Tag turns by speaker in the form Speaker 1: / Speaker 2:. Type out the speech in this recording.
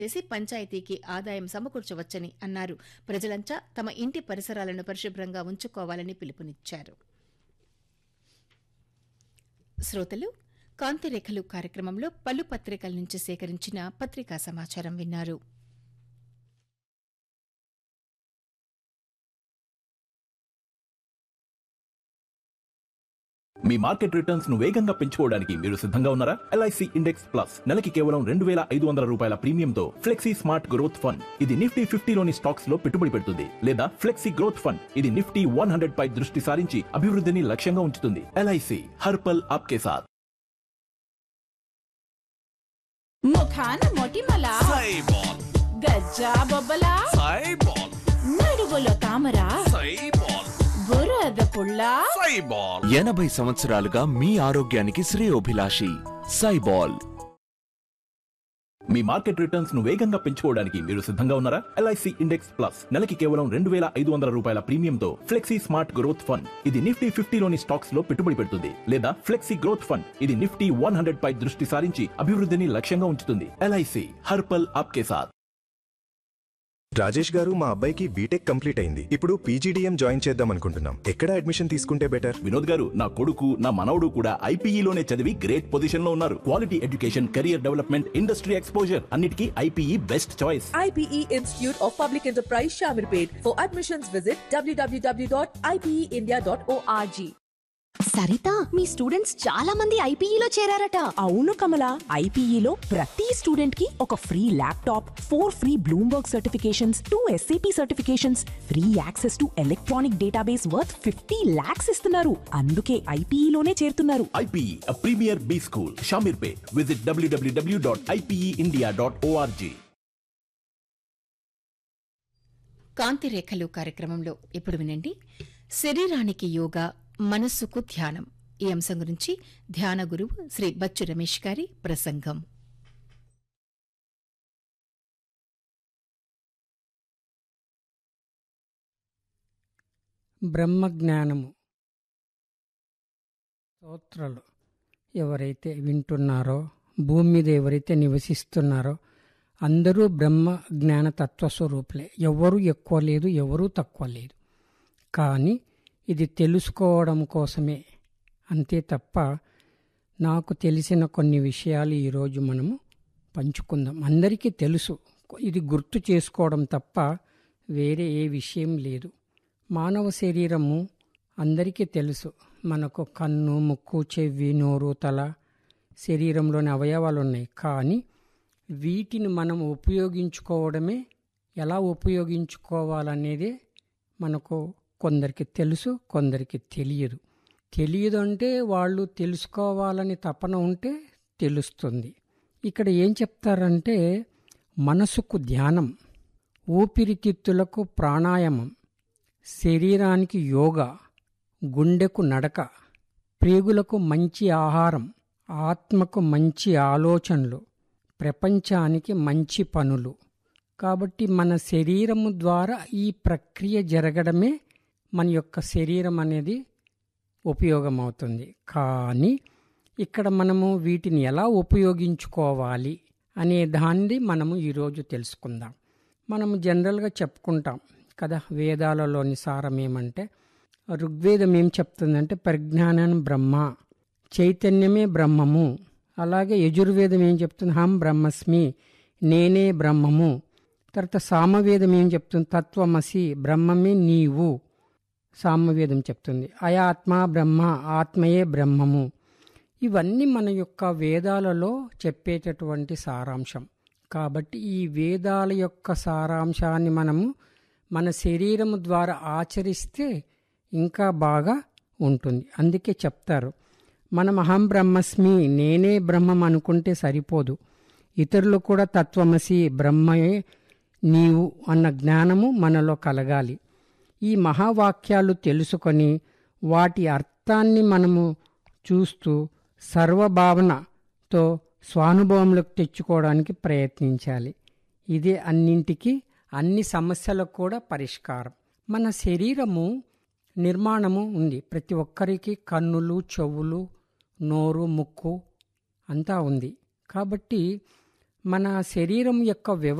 Speaker 1: చేసి పంచాయతీకి ఆదాయం సమకూర్చవచ్చని అన్నారు ప్రజలంతా తమ ఇంటి పరిసరాలను పరిశుభ్రంగా ఉంచుకోవాలని పిలుపునిచ్చారు శ్రోతలు కాంతిరేఖలు కార్యక్రమంలో పలు పత్రికల నుంచి సేకరించిన పత్రికా సమాచారం విన్నారు
Speaker 2: మీ మార్కెట్ రిటర్న్స్ ను వేగంగా పెంచుకోవడానికి మీరు సిద్ధంగా ఉన్నారా ఎల్ఐసి ఇండెక్స్ ప్లస్ నెలకి కేవలం రెండు వేల ఐదు వందల రూపాయల ప్రీమియంతో ఫ్లెక్సీ స్మార్ట్ గ్రోత్ ఫండ్ ఇది నిఫ్టీ ఫిఫ్టీలోని స్టాక్స్ లో పెట్టుబడి పెడుతుంది లేదా ఫ్లెక్సీ గ్రోత్ ఫండ్ ఇది నిఫ్టీ వన్ హండ్రెడ్ పై దృష్టి సారించి అభివృద్ధిని లక్ష్యంగా ఉంచుతుంది ఎల్ఐసి హర్పల్ ఆప్కే సాథ్
Speaker 3: ముఖాన మొటిమల
Speaker 4: సైబాల్
Speaker 3: గజ్జా బొబ్బల
Speaker 4: సైబాల్
Speaker 3: నడువులో తామర
Speaker 4: సైబాల్
Speaker 3: బురద పుల్ల
Speaker 4: సైబాల్
Speaker 5: ఎనభై సంవత్సరాలుగా మీ ఆరోగ్యానికి శ్రేయోభిలాషి సైబాల్
Speaker 2: మీ మార్కెట్ రిటర్న్స్ ను వేగంగా పెంచుకోవడానికి మీరు సిద్ధంగా ఉన్నారా ఎల్ఐసి ఇండెక్స్ ప్లస్ నెలకి కేవలం రెండు వేల ఐదు వందల రూపాయల ప్రీమియంతో ఫ్లెక్సీ స్మార్ట్ గ్రోత్ ఫండ్ ఇది నిఫ్టీ ఫిఫ్టీలోని స్టాక్స్ లో పెట్టుబడి పెడుతుంది లేదా ఫ్లెక్సీ గ్రోత్ ఫండ్ ఇది నిఫ్టీ వన్ హండ్రెడ్ పై దృష్టి సారించి అభివృద్ధిని లక్ష్యంగా ఉంచుతుంది ఎల్ఐసి హర్పల్ ఆప్కే సాథ్
Speaker 6: రాజేష్ గారు మా అబ్బాయికి బీటెక్ కంప్లీట్ అయింది ఇప్పుడు పీజీడీఎం జాయిన్ చేద్దాం అనుకుంటున్నాం ఎక్కడ అడ్మిషన్ తీసుకుంటే బెటర్
Speaker 2: వినోద్ గారు నా కొడుకు నా మనవడు కూడా ఐపీఈలోనే చదివి గ్రేట్ పొజిషన్ లో ఉన్నారు quality education career development industry exposure అన్నిటికీ IPE best choice
Speaker 7: IPE Institute of Public Enterprise Shamirpet. For admissions, visit www.ipeindia.org.
Speaker 8: Saritha మీ స్టూడెంట్స్ చాలా మంది ఐపీఈలో చేరారట
Speaker 9: అవును కమల ఐపీఈలో ప్రతి స్టూడెంట్ కి ఒక free laptop four free Bloomberg certifications two SAP certifications free access to electronic database worth fifty lakhs ఇస్తున్నారు అందుకే ఐపీఈలోనే చేరుతున్నారు
Speaker 2: IPE premier B school Shamirpet visit W W W dot IPE dot O R G
Speaker 1: కాంతిరేఖలు కార్యక్రమంలో ఇప్పుడు వినండి శరీరానికి యోగా మనస్సుకు ధ్యానం ఈ అంశం గురించి ధ్యాన గురువు శ్రీ బచ్చు రమేష్ గారి ప్రసంగం
Speaker 10: బ్రహ్మజ్ఞానము స్తోత్రాలు ఎవరైతే వింటున్నారో భూమి మీద ఎవరైతే నివసిస్తున్నారో అందరూ బ్రహ్మ జ్ఞాన తత్వస్వరూపులే ఎవరు ఎక్కువ లేదు ఎవరూ తక్కువ లేదు కానీ ఇది తెలుసుకోవడం కోసమే అంతే తప్ప నాకు తెలిసిన కొన్ని విషయాలు ఈరోజు మనము పంచుకుందాం అందరికీ తెలుసు ఇది గుర్తు చేసుకోవడం తప్ప వేరే ఏ విషయం లేదు మానవ శరీరము అందరికీ తెలుసు మనకు కన్ను ముక్కు చెవి నోరు తల శరీరంలోని అవయవాలు ఉన్నాయి కానీ వీటిని మనం ఉపయోగించుకోవడమే ఎలా ఉపయోగించుకోవాలనేదే మనకు కొందరికి తెలుసు కొందరికి తెలియదు తెలియదు అంటే వాళ్ళు తెలుసుకోవాలని తపన ఉంటే తెలుస్తుంది ఇక్కడ ఏం చెప్తారంటే మనసుకు ధ్యానం ఊపిరితిత్తులకు ప్రాణాయామం శరీరానికి యోగా గుండెకు నడక ప్రేగులకు మంచి ఆహారం ఆత్మకు మంచి ఆలోచనలు ప్రపంచానికి మంచి పనులు కాబట్టి మన శరీరము ద్వారా ఈ ప్రక్రియ జరగడమే మన యొక్క శరీరం అనేది ఉపయోగమవుతుంది కానీ ఇక్కడ మనము వీటిని ఎలా ఉపయోగించుకోవాలి అనే దాన్ని మనము ఈరోజు తెలుసుకుందాం మనము జనరల్గా చెప్పుకుంటాం కదా వేదాలలోని సారం ఏమంటే ఋగ్వేదం ఏం చెప్తుందంటే ప్రజ్ఞానం బ్రహ్మ చైతన్యమే బ్రహ్మము అలాగే యజుర్వేదం ఏం చెప్తుంది హం బ్రహ్మస్మి నేనే బ్రహ్మము తర్వాత సామవేదం ఏం చెప్తుంది తత్వమసి బ్రహ్మమే నీవు సామవేదం చెప్తుంది అయాత్మ బ్రహ్మ ఆత్మయే బ్రహ్మము ఇవన్నీ మన యొక్క వేదాలలో చెప్పేటటువంటి సారాంశం కాబట్టి ఈ వేదాల యొక్క సారాంశాన్ని మనము మన శరీరము ద్వారా ఆచరిస్తే ఇంకా బాగా ఉంటుంది అందుకే చెప్తారు మనం అహం బ్రహ్మస్మి నేనే బ్రహ్మం అనుకుంటే సరిపోదు ఇతరులు కూడా తత్వమసి బ్రహ్మయే నీవు అన్న జ్ఞానము మనలో కలగాలి ఈ మహావాక్యాలు తెలుసుకొని వాటి అర్థాన్ని మనము చూస్తూ సర్వభావనతో స్వానుభవంలోకి తెచ్చుకోవడానికి ప్రయత్నించాలి ఇదే అన్నింటికి అన్ని సమస్యలకు కూడా పరిష్కారం మన శరీరము నిర్మాణము ఉంది ప్రతి ఒక్కరికి కన్నులు చెవులు నోరు ముక్కు అంతా ఉంది కాబట్టి మన శరీరం యొక్క వ్యవ